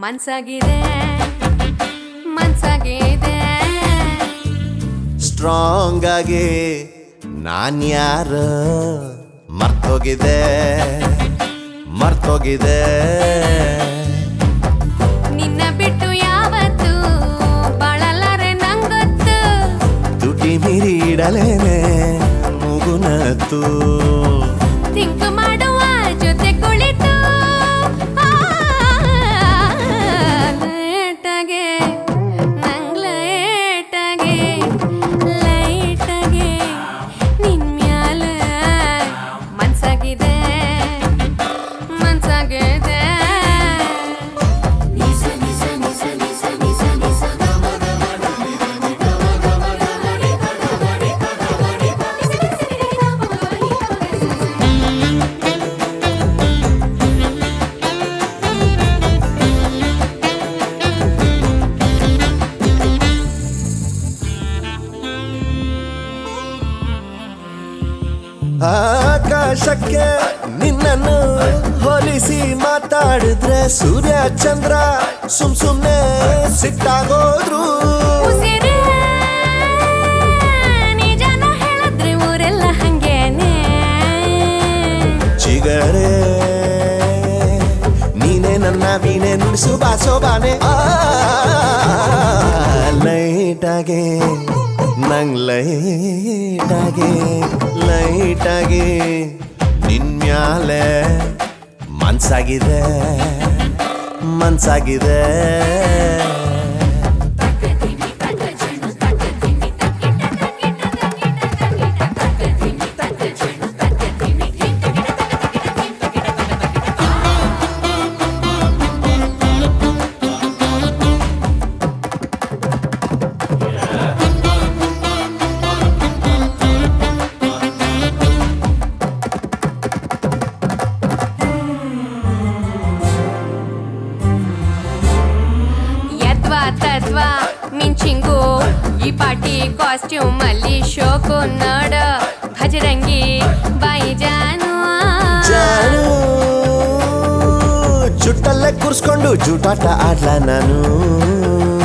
ಮನ್ಸಾಗಿದೆ ಮನ್ಸಾಗಿದೆ strong ಆಗಿ ನಾನ್ ಯಾರ ಮರ್ತೋಗಿದೆ ಮರ್ತೋಗಿದೆ ನಿನ್ನ ಬಿಟ್ಟು ಯಾವತ್ತು ಬಾಳಲಾರೆ ನಂಗೊತ್ತು ತುಟಿ ಮೀರಿ ಇಡಲೇನೆ ಮುಗುನತ್ತು ಥಿಂಕ್ ಮಾಡುವ ಜೊತೆ ಕುಳಿತು ಲೇಟಾಗೆ ನಂಗ್ ಲೇಟಾಗೆ ಲೈಟಾಗೆ ನಿನ್ ಮ್ಯಾಲ ಮನ್ಸಾಗಿದೆ ಮನ್ಸಾಗಿದೆ ಆಕಾಶಕ್ಕೆ ನಿನ್ನನ್ನು ಹೋಲಿಸಿ ಮಾತಾಡಿದ್ರೆ ಸೂರ್ಯ ಚಂದ್ರ ಸುಮ್ ಸುಮ್ನೆ ಸಿಟ್ಟಾಗೋದ್ರು ಉಸಿರೇ ನಿಜನ ಹೇಳಿದ್ರೆ ಊರೆಲ್ಲ ಹಂಗೇನೆ ಚಿಗರೆ ನೀನೆ ನನ್ನ ವೀಣೆ ನುಡಿಸು ಬಾಸೋ ಬಾನೆ ಆ, ಲೈಟಾಗೆ ನಂಗ್ ಲೈಟಾಗೆ ಲೈಟಾಗೆ ನಿನ್ ಮ್ಯಾಲೆ ಮನ್ಸಾಗಿದೆ ಮನ್ಸಾಗಿದೆ ಯದ್ವಾ ತದ್ವಾ ಮಿಂಚಿಂಗು ಈ ಪಾಟಿ ಕಾಸ್ಟ್ಯೂಮ್ ಅಲ್ಲಿ ಶೋಕು ನೋಡ ಭಜರಂಗಿ ಬಾಯಿ ಜಾನು ಜಾನು ಜುಟ್ಟಲ್ಲೇ ಕೂರ್ಸ್ಕೊಂಡು ಜೂಟಾಟ ಆಡ್ಲ ನಾನು